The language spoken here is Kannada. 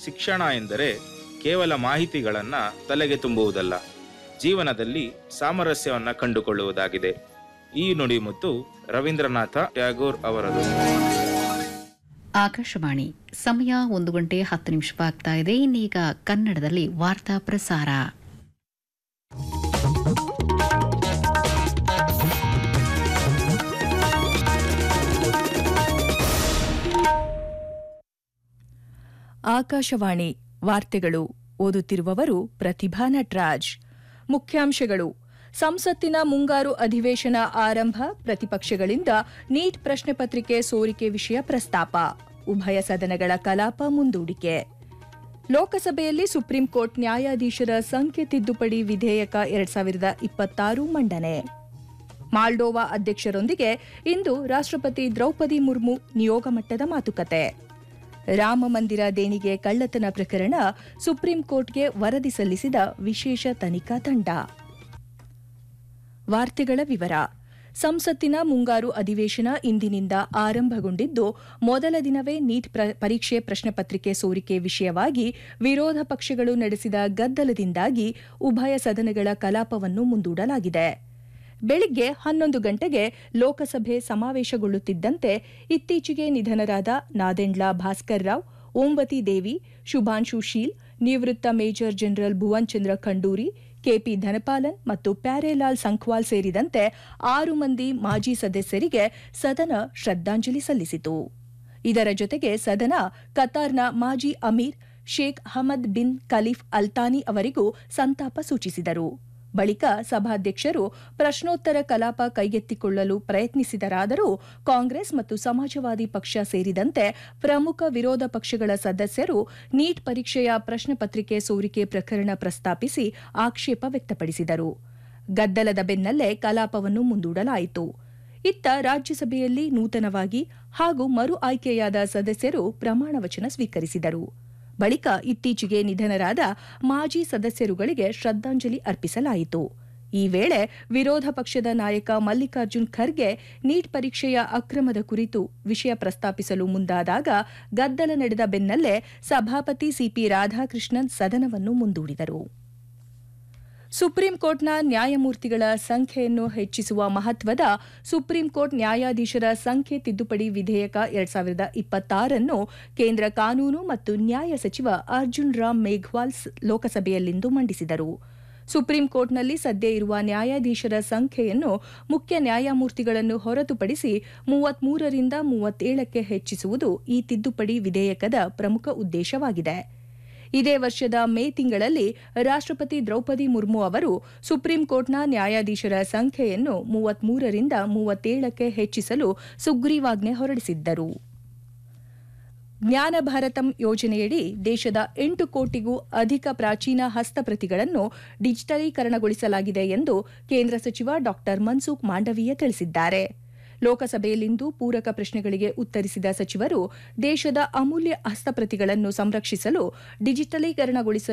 ಶಿಕ್ಷಣ ಎಂದರೆ ಕೇವಲ ಮಾಹಿತಿಗಳನ್ನ ತಲೆಗೆ ತುಂಬುವುದಲ್ಲ ಜೀವನದಲ್ಲಿ ಸಾಮರಸ್ಯವನ್ನ ಕಂಡುಕೊಳ್ಳುವುದಾಗಿದೆ ಈ ನುಡಿಮುತ್ತು ರವೀಂದ್ರನಾಥ ಟ್ಯಾಗೋರ್ ಅವರದು ಆಕಾಶವಾಣಿ ಸಮಯ ಒಂದು ಗಂಟೆ ಹತ್ತು ನಿಮಿಷವಾಗ್ತಾ ಇದೆ ಇನ್ನೀಗ ಕನ್ನಡದಲ್ಲಿ ವಾರ್ತಾ ಪ್ರಸಾರ ಆಕಾಶವಾಣಿ ವಾರ್ತೆಗಳು ಓದುತ್ತಿರುವವರು ಪ್ರತಿಭಾ ನಟ್ರಾಜ್ ಮುಖ್ಯಾಂಶಗಳು ಸಂಸತ್ತಿನ ಮುಂಗಾರು ಅಧಿವೇಶನ ಆರಂಭ ಪ್ರತಿಪಕ್ಷಗಳಿಂದ ನೀಟ್ ಪ್ರಶ್ನೆ ಪತ್ರಿಕೆ ಸೋರಿಕೆ ವಿಷಯ ಪ್ರಸ್ತಾಪ ಉಭಯ ಸದನಗಳ ಕಲಾಪ ಮುಂದೂಡಿಕೆ ಲೋಕಸಭೆಯಲ್ಲಿ ಸುಪ್ರೀಂ ಕೋರ್ಟ್ ನ್ಯಾಯಾಧೀಶರ ಸಂಖ್ಯೆ ತಿದ್ದುಪಡಿ ವಿಧೇಯಕ ಎರಡ್ ಸಾವಿರದ ಇಪ್ಪತ್ತಾರು ಮಂಡನೆ ಮಾಲ್ಡೋವಾ ಅಧ್ಯಕ್ಷರೊಂದಿಗೆ ಇಂದು ರಾಷ್ಟ್ರಪತಿ ದ್ರೌಪದಿ ಮುರ್ಮು ನಿಯೋಗ ಮಟ್ಟದ ಮಾತುಕತೆ ರಾಮ ಮಂದಿರ ದೇಣಿಗೆ ಕಳ್ಳತನ ಪ್ರಕರಣ ಸುಪ್ರೀಂ ಕೋರ್ಟ್ಗೆ ವರದಿ ಸಲ್ಲಿಸಿದ ವಿಶೇಷ ತನಿಖಾ ತಂಡ ವಾರ್ತೆಗಳ ವಿವರ ಸಂಸತ್ತಿನ ಮುಂಗಾರು ಅಧಿವೇಶನ ಇಂದಿನಿಂದ ಆರಂಭಗೊಂಡಿದ್ದು ಮೊದಲ ದಿನವೇ ನೀಟ್ ಪ್ರ- ಪರೀಕ್ಷೆ ಪ್ರಶ್ನೆ ಪತ್ರಿಕೆ ಸೋರಿಕೆ ವಿಷಯವಾಗಿ ವಿರೋಧ ಪಕ್ಷಗಳು ನಡೆಸಿದ ಗದ್ದಲದಿಂದಾಗಿ ಉಭಯ ಸದನಗಳ ಕಲಾಪವನ್ನು ಮುಂದೂಡಲಾಗಿದೆ ಬೆಳಿಗ್ಗೆ ಹನ್ನೊಂದು ಗಂಟೆಗೆ ಲೋಕಸಭೆ ಸಮಾವೇಶಗೊಳ್ಳುತ್ತಿದ್ದಂತೆ ಇತ್ತೀಚೆಗೆ ನಿಧನರಾದ ನಾದೆಂಡ್ಲ ಭಾಸ್ಕರ್ ರಾವ್ ಓಂವತಿ ದೇವಿ ಶುಭಾಂಶು ಶೀಲ್ ನಿವೃತ್ತ major general Bhuvan Chandra Khanduri KP Dhanapalan ಮತ್ತು ಪ್ಯಾರೇಲಾಲ್ ಸಂಖ್ವಾಲ್ ಸೇರಿದಂತೆ ಆರು ಮಂದಿ ಮಾಜಿ ಸದಸ್ಯರಿಗೆ ಸದನ ಶ್ರದ್ಧಾಂಜಲಿ ಸಲ್ಲಿಸಿತು ಇದರ ಜೊತೆಗೆ ಸದನ ಕತಾರ್ನ ಮಾಜಿ ಅಮೀರ್ Sheikh Hamad bin Khalifa Al Thani ಅವರಿಗೂ ಸಂತಾಪ ಸೂಚಿಸಿದರು ಬಳಿಕ ಸಭಾಧ್ಯಕ್ಷರು ಪ್ರಶ್ನೋತ್ತರ ಕಲಾಪ ಕೈಗೆತ್ತಿಕೊಳ್ಳಲು ಪ್ರಯತ್ನಿಸಿದರಾದರೂ ಕಾಂಗ್ರೆಸ್ ಮತ್ತು ಸಮಾಜವಾದಿ ಪಕ್ಷ ಸೇರಿದಂತೆ ಪ್ರಮುಖ ವಿರೋಧ ಪಕ್ಷಗಳ ಸದಸ್ಯರು ನೀಟ್ ಪರೀಕ್ಷೆಯ ಪ್ರಶ್ನೆ ಪತ್ರಿಕೆ ಸೋರಿಕೆ ಪ್ರಕರಣ ಪ್ರಸ್ತಾಪಿಸಿ ಆಕ್ಷೇಪ ವ್ಯಕ್ತಪಡಿಸಿದರು ಗದ್ದಲದ ಬೆನ್ನಲ್ಲೇ ಕಲಾಪವನ್ನು ಮುಂದೂಡಲಾಯಿತು ಇತ್ತ ರಾಜ್ಯಸಭೆಯಲ್ಲಿ ನೂತನವಾಗಿ ಹಾಗೂ ಮರು ಆಯ್ಕೆಯಾದ ಸದಸ್ಯರು ಪ್ರಮಾಣ ವಚನ ಸ್ವೀಕರಿಸಿದರು ಬಳಿಕ ಇತ್ತೀಚೆಗೆ ನಿಧನರಾದ ಮಾಜಿ ಸದಸ್ಯರುಗಳಿಗೆ ಶ್ರದ್ಧಾಂಜಲಿ ಅರ್ಪಿಸಲಾಯಿತು ಈ ವೇಳೆ ವಿರೋಧ ಪಕ್ಷದ ನಾಯಕ ಮಲ್ಲಿಕಾರ್ಜುನ್ ಖರ್ಗೆ ನೀಟ್ ಪರೀಕ್ಷೆಯ ಅಕ್ರಮದ ಕುರಿತು ವಿಷಯ ಪ್ರಸ್ತಾಪಿಸಲು ಮುಂದಾದಾಗ ಗದ್ದಲ ನಡೆದ ಬೆನ್ನಲ್ಲೇ ಸಭಾಪತಿ ಸಿಪಿ ರಾಧಾಕೃಷ್ಣನ್ ಸದನವನ್ನು ಮುಂದೂಡಿದರು ಸುಪ್ರೀಂ ಕೋರ್ಟ್ನ ನ್ಯಾಯಮೂರ್ತಿಗಳ ಸಂಖ್ಯೆಯನ್ನು ಹೆಚ್ಚಿಸುವ ಮಹತ್ವದ ಸುಪ್ರೀಂ ಕೋರ್ಟ್ ನ್ಯಾಯಾಧೀಶರ ಸಂಖ್ಯೆ ತಿದ್ದುಪಡಿ ವಿಧೇಯಕ ಎರಡ್ ಸಾವಿರದ ಇಪ್ಪತ್ತಾರನ್ನು ಕೇಂದ್ರ ಕಾನೂನು ಮತ್ತು ನ್ಯಾಯ ಸಚಿವ ಅರ್ಜುನ್ ರಾಮ್ ಮೇಘ್ವಾಲ್ ಸ್- ಲೋಕಸಭೆಯಲ್ಲಿಂದು ಮಂಡಿಸಿದರು ಸುಪ್ರೀಂ ಕೋರ್ಟ್ನಲ್ಲಿ ಸದ್ಯ ಇರುವ ನ್ಯಾಯಾಧೀಶರ ಸಂಖ್ಯೆಯನ್ನು ಮುಖ್ಯ ನ್ಯಾಯಮೂರ್ತಿಗಳನ್ನು ಹೊರತುಪಡಿಸಿ ಮೂವತ್ಮೂರರಿಂದ ಮೂವತ್ತೇಳಕ್ಕೆ ಹೆಚ್ಚಿಸುವುದು ಈ ತಿದ್ದುಪಡಿ ವಿಧೇಯಕದ ಪ್ರಮುಖ ಉದ್ದೇಶವಾಗಿದೆ ಇದೇ ವರ್ಷದ ಮೇ ತಿಂಗಳಲ್ಲಿ ರಾಷ್ಟ್ರಪತಿ ದ್ರೌಪದಿ ಮುರ್ಮು ಅವರು ಸುಪ್ರೀಂ ಕೋರ್ಟ್ನ ನ್ಯಾಯಾಧೀಶರ ಸಂಖ್ಯೆಯನ್ನು ಮೂವತ್ಮೂರರಿಂದ ಮೂವತ್ತೇಳಕ್ಕೆ ಹೆಚ್ಚಿಸಲು ಸುಗ್ರೀವಾಜ್ಞೆ ಹೊರಡಿಸಿದ್ದರು ಜ್ಞಾನ ಭಾರತಂ ಯೋಜನೆಯಡಿ ದೇಶದ ಎಂಟು ಕೋಟಿಗೂ ಅಧಿಕ ಪ್ರಾಚೀನ ಹಸ್ತಪ್ರತಿಗಳನ್ನು ಡಿಜಿಟಲೀಕರಣಗೊಳಿಸಲಾಗಿದೆ ಎಂದು ಕೇಂದ್ರ ಸಚಿವ ಡಾ ಮನ್ಸುಖ್ ಮಾಂಡವೀಯ ತಿಳಿಸಿದ್ದಾರೆ ಲೋಕಸಭೆಯಲ್ಲಿಂದು ಪೂರಕ ಪ್ರಶ್ನೆಗಳಿಗೆ ಉತ್ತರಿಸಿದ ಸಚಿವರು ದೇಶದ ಅಮೂಲ್ಯ ಹಸ್ತಪ್ರತಿಗಳನ್ನು ಸಂರಕ್ಷಿಸಲು ಡಿಜಿಟಲೀಕರಣಗೊಳಿಸಲು